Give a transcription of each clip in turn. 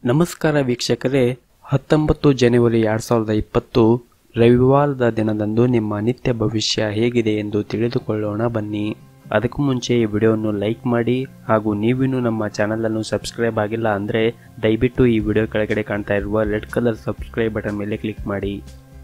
ನಮಸ್ಕಾರ ವೀಕ್ಷಕರೇ ಹತ್ತೊಂಬತ್ತು ಜನವರಿ ಎರಡ್ ಸಾವಿರದ ಇಪ್ಪತ್ತು ರವಿವಾರದ ದಿನದಂದು ನಿಮ್ಮ ನಿತ್ಯ ಭವಿಷ್ಯ ಹೇಗಿದೆ ಎಂದು ತಿಳಿದುಕೊಳ್ಳೋಣ ಬನ್ನಿ ಅದಕ್ಕೂ ಮುಂಚೆ ಈ ವಿಡಿಯೋವನ್ನು ಲೈಕ್ ಮಾಡಿ ಹಾಗೂ ನೀವಿನ್ನೂ ನಮ್ಮ ಚಾನಲನ್ನು ಸಬ್ಸ್ಕ್ರೈಬ್ ಆಗಿಲ್ಲ ಅಂದರೆ ದಯವಿಟ್ಟು ಈ ವಿಡಿಯೋ ಕೆಳಗಡೆ ಕಾಣ್ತಾ ಇರುವ ರೆಡ್ ಕಲರ್ ಸಬ್ಸ್ಕ್ರೈಬ್ ಬಟನ್ ಮೇಲೆ ಕ್ಲಿಕ್ ಮಾಡಿ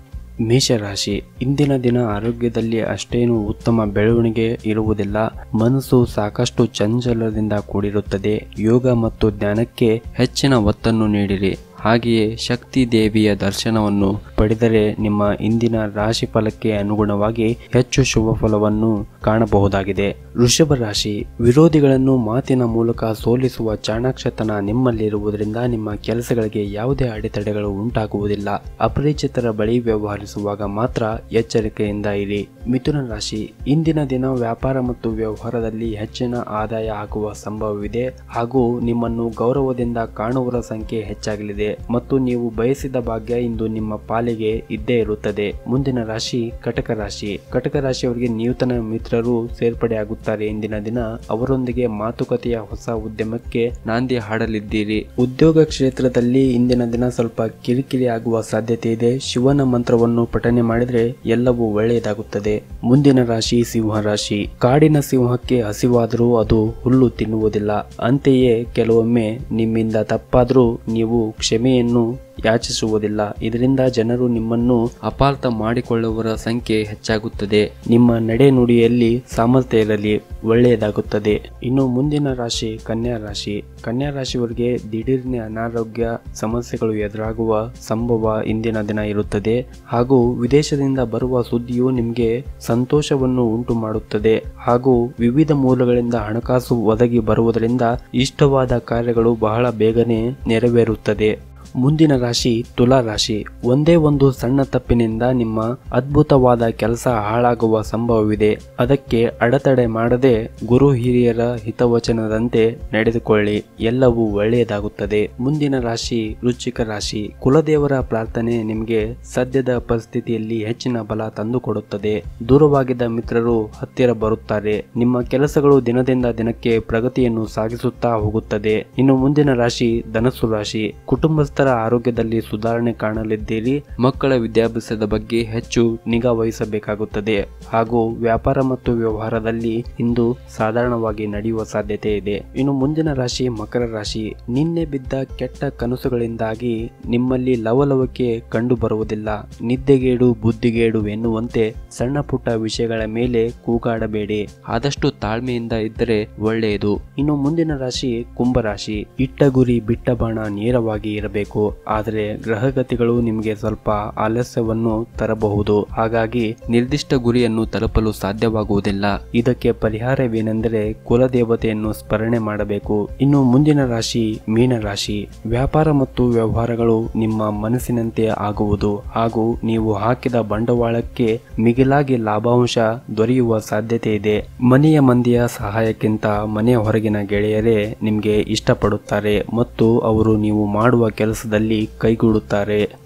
ಮೇಷರಾಶಿ ಇಂದಿನ ದಿನ ಆರೋಗ್ಯದಲ್ಲಿ ಅಷ್ಟೇನು ಉತ್ತಮ ಬೆಳವಣಿಗೆ ಇರುವುದಿಲ್ಲ ಮನಸ್ಸು ಸಾಕಷ್ಟು ಚಂಚಲದಿಂದ ಕೂಡಿರುತ್ತದೆ ಯೋಗ ಮತ್ತು ಜ್ಞಾನಕ್ಕೆ ಹೆಚ್ಚಿನ ಒತ್ತನ್ನು ನೀಡಿರಿ ಹಾಗೆಯೇ ಶಕ್ತಿ ದೇವಿಯ ದರ್ಶನವನ್ನು ಪಡೆದರೆ ನಿಮ್ಮ ಇಂದಿನ ರಾಶಿ ಫಲಕ್ಕೆ ಅನುಗುಣವಾಗಿ ಹೆಚ್ಚು ಶುಭ ಫಲವನ್ನು ಕಾಣಬಹುದಾಗಿದೆ ವೃಷಭ ರಾಶಿ ವಿರೋಧಿಗಳನ್ನು ಮಾತಿನ ಮೂಲಕ ಸೋಲಿಸುವ ಚಾಣಾಕ್ಷತನ ನಿಮ್ಮಲ್ಲಿರುವುದರಿಂದ ನಿಮ್ಮ ಕೆಲಸಗಳಿಗೆ ಯಾವುದೇ ಅಡೆತಡೆಗಳು ಉಂಟಾಗುವುದಿಲ್ಲ ಅಪರಿಚಿತರ ಬಳಿ ವ್ಯವಹರಿಸುವಾಗ ಮಾತ್ರ ಎಚ್ಚರಿಕೆಯಿಂದ ಇರಿ ಮಿಥುನ ರಾಶಿ ಇಂದಿನ ದಿನ ವ್ಯಾಪಾರ ಮತ್ತು ವ್ಯವಹಾರದಲ್ಲಿ ಹೆಚ್ಚಿನ ಆದಾಯ ಆಗುವ ಸಂಭವವಿದೆ ಹಾಗೂ ನಿಮ್ಮನ್ನು ಗೌರವದಿಂದ ಕಾಣುವರ ಸಂಖ್ಯೆ ಹೆಚ್ಚಾಗಲಿದೆ ಮತ್ತು ನೀವು ಬಯಸಿದ ಭಾಗ್ಯ ಇಂದು ನಿಮ್ಮ ಪಾಲಿಗೆ ಇದ್ದೇ ಇರುತ್ತದೆ ಮುಂದಿನ ರಾಶಿ ಕಟಕ ರಾಶಿ ಕಟಕ ರಾಶಿಯವರಿಗೆ ನೂತನ ಮಿತ್ರರು ಸೇರ್ಪಡೆಯಾಗುತ್ತಾರೆ ಇಂದಿನ ದಿನ ಅವರೊಂದಿಗೆ ಮಾತುಕತೆಯ ಹೊಸ ಉದ್ಯಮಕ್ಕೆ ನಾಂದಿ ಹಾಡಲಿದ್ದೀರಿ ಉದ್ಯೋಗ ಕ್ಷೇತ್ರದಲ್ಲಿ ಇಂದಿನ ದಿನ ಸ್ವಲ್ಪ ಕಿರಿಕಿರಿ ಆಗುವ ಸಾಧ್ಯತೆ ಇದೆ ಶಿವನ ಮಂತ್ರವನ್ನು ಪಠನೆ ಮಾಡಿದ್ರೆ ಎಲ್ಲವೂ ಒಳ್ಳೆಯದಾಗುತ್ತದೆ ಮುಂದಿನ ರಾಶಿ ಸಿಂಹ ರಾಶಿ ಕಾಡಿನ ಸಿಂಹಕ್ಕೆ ಹಸಿವಾದರೂ ಅದು ಹುಲ್ಲು ತಿನ್ನುವುದಿಲ್ಲ ಅಂತೆಯೇ ಕೆಲವೊಮ್ಮೆ ನಿಮ್ಮಿಂದ ತಪ್ಪಾದರೂ ನೀವು ಕ್ಷಮೆಯನ್ನು ಯಾಚಿಸುವುದಿಲ್ಲ ಇದರಿಂದ ಜನರು ನಿಮ್ಮನ್ನು ಅಪಾರ್ಥ ಮಾಡಿಕೊಳ್ಳುವವರ ಸಂಖ್ಯೆ ಹೆಚ್ಚಾಗುತ್ತದೆ ನಿಮ್ಮ ನಡೆ ನುಡಿಯಲ್ಲಿ ಸಾಮರ್ಥ್ಯ ಇರಲಿ ಒಳ್ಳೆಯದಾಗುತ್ತದೆ ಇನ್ನು ಮುಂದಿನ ರಾಶಿ ಕನ್ಯಾ ರಾಶಿ ಕನ್ಯಾ ರಾಶಿಯವರಿಗೆ ದಿಢೀರ್ನೆ ಅನಾರೋಗ್ಯ ಸಮಸ್ಯೆಗಳು ಎದುರಾಗುವ ಸಂಭವ ಇಂದಿನ ದಿನ ಇರುತ್ತದೆ ಹಾಗೂ ವಿದೇಶದಿಂದ ಬರುವ ಸುದ್ದಿಯು ನಿಮಗೆ ಸಂತೋಷವನ್ನು ಉಂಟು ಮಾಡುತ್ತದೆ ಹಾಗೂ ವಿವಿಧ ಮೂಲಗಳಿಂದ ಹಣಕಾಸು ಒದಗಿ ಬರುವುದರಿಂದ ಇಷ್ಟವಾದ ಕಾರ್ಯಗಳು ಬಹಳ ಬೇಗನೆ ನೆರವೇರುತ್ತದೆ ಮುಂದಿನ ರಾಶಿ ತುಲಾ ರಾಶಿ ಒಂದೇ ಒಂದು ಸಣ್ಣ ತಪ್ಪಿನಿಂದ ನಿಮ್ಮ ಅದ್ಭುತವಾದ ಕೆಲಸ ಹಾಳಾಗುವ ಸಂಭವವಿದೆ ಅದಕ್ಕೆ ಅಡೆತಡೆ ಮಾಡದೆ ಗುರು ಹಿರಿಯರ ಹಿತವಚನದಂತೆ ನಡೆದುಕೊಳ್ಳಿ ಎಲ್ಲವೂ ಒಳ್ಳೆಯದಾಗುತ್ತದೆ ಮುಂದಿನ ರಾಶಿ ವೃಶ್ಚಿಕ ರಾಶಿ ಕುಲದೇವರ ಪ್ರಾರ್ಥನೆ ನಿಮಗೆ ಸದ್ಯದ ಪರಿಸ್ಥಿತಿಯಲ್ಲಿ ಹೆಚ್ಚಿನ ಬಲ ತಂದುಕೊಡುತ್ತದೆ ದೂರವಾಗಿದ್ದ ಮಿತ್ರರು ಹತ್ತಿರ ಬರುತ್ತಾರೆ ನಿಮ್ಮ ಕೆಲಸಗಳು ದಿನದಿಂದ ದಿನಕ್ಕೆ ಪ್ರಗತಿಯನ್ನು ಸಾಗಿಸುತ್ತಾ ಹೋಗುತ್ತದೆ ಇನ್ನು ಮುಂದಿನ ರಾಶಿ ಧನಸ್ಸು ರಾಶಿ ಕುಟುಂಬಸ್ಥರ ಆರೋಗ್ಯದಲ್ಲಿ ಸುಧಾರಣೆ ಕಾಣಲಿದ್ದೀರಿ ಮಕ್ಕಳ ವಿದ್ಯಾಭ್ಯಾಸದ ಬಗ್ಗೆ ಹೆಚ್ಚು ನಿಗಾ ವಹಿಸಬೇಕಾಗುತ್ತದೆ ಹಾಗೂ ವ್ಯಾಪಾರ ಮತ್ತು ವ್ಯವಹಾರದಲ್ಲಿ ಇಂದು ಸಾಧಾರಣವಾಗಿ ನಡೆಯುವ ಸಾಧ್ಯತೆ ಇದೆ ಇನ್ನು ಮುಂದಿನ ರಾಶಿ ಮಕರ ರಾಶಿ ನಿನ್ನೆ ಬಿದ್ದ ಕೆಟ್ಟ ಕನಸುಗಳಿಂದಾಗಿ ನಿಮ್ಮಲ್ಲಿ ಲವಲವಿಕೆ ಕಂಡು ಬರುವುದಿಲ್ಲ ನಿದ್ದೆಗೇಡು ಬುದ್ಧಿಗೇಡು ಎನ್ನುವಂತೆ ಸಣ್ಣ ಪುಟ್ಟ ವಿಷಯಗಳ ಮೇಲೆ ಕೂಗಾಡಬೇಡಿ ಆದಷ್ಟು ತಾಳ್ಮೆಯಿಂದ ಇದ್ದರೆ ಒಳ್ಳೆಯದು ಇನ್ನು ಮುಂದಿನ ರಾಶಿ ಕುಂಭರಾಶಿ ಇಟ್ಟ ಗುರಿ ಬಿಟ್ಟ ಬಾಣ ನೇರವಾಗಿ ಇರಬೇಕು ಆದರೆ ಗ್ರಹಗತಿಗಳು ನಿಮಗೆ ಸ್ವಲ್ಪ ಆಲಸ್ಯವನ್ನು ತರಬಹುದು ಹಾಗಾಗಿ ನಿರ್ದಿಷ್ಟ ಗುರಿಯನ್ನು ತಲುಪಲು ಸಾಧ್ಯವಾಗುವುದಿಲ್ಲ ಇದಕ್ಕೆ ಪರಿಹಾರವೇನೆಂದರೆ ಕುಲದೇವತೆಯನ್ನು ಸ್ಮರಣೆ ಮಾಡಬೇಕು ಇನ್ನು ಮುಂದಿನ ರಾಶಿ ಮೀನ ರಾಶಿ ವ್ಯಾಪಾರ ಮತ್ತು ವ್ಯವಹಾರಗಳು ನಿಮ್ಮ ಮನಸ್ಸಿನಂತೆ ಆಗುವುದು ಹಾಗೂ ನೀವು ಹಾಕಿದ ಬಂಡವಾಳಕ್ಕೆ ಮಿಗಿಲಾಗಿ ಲಾಭಾಂಶ ದೊರೆಯುವ ಸಾಧ್ಯತೆ ಇದೆ ಮನೆಯ ಮಂದಿಯ ಸಹಾಯಕ್ಕಿಂತ ಮನೆಯ ಹೊರಗಿನ ಗೆಳೆಯರೇ ನಿಮಗೆ ಇಷ್ಟಪಡುತ್ತಾರೆ ಮತ್ತು ಅವರು ನೀವು ಮಾಡುವ ಕೆಲಸದಲ್ಲಿ ಕೈಗೂಡುತ್ತಾರೆ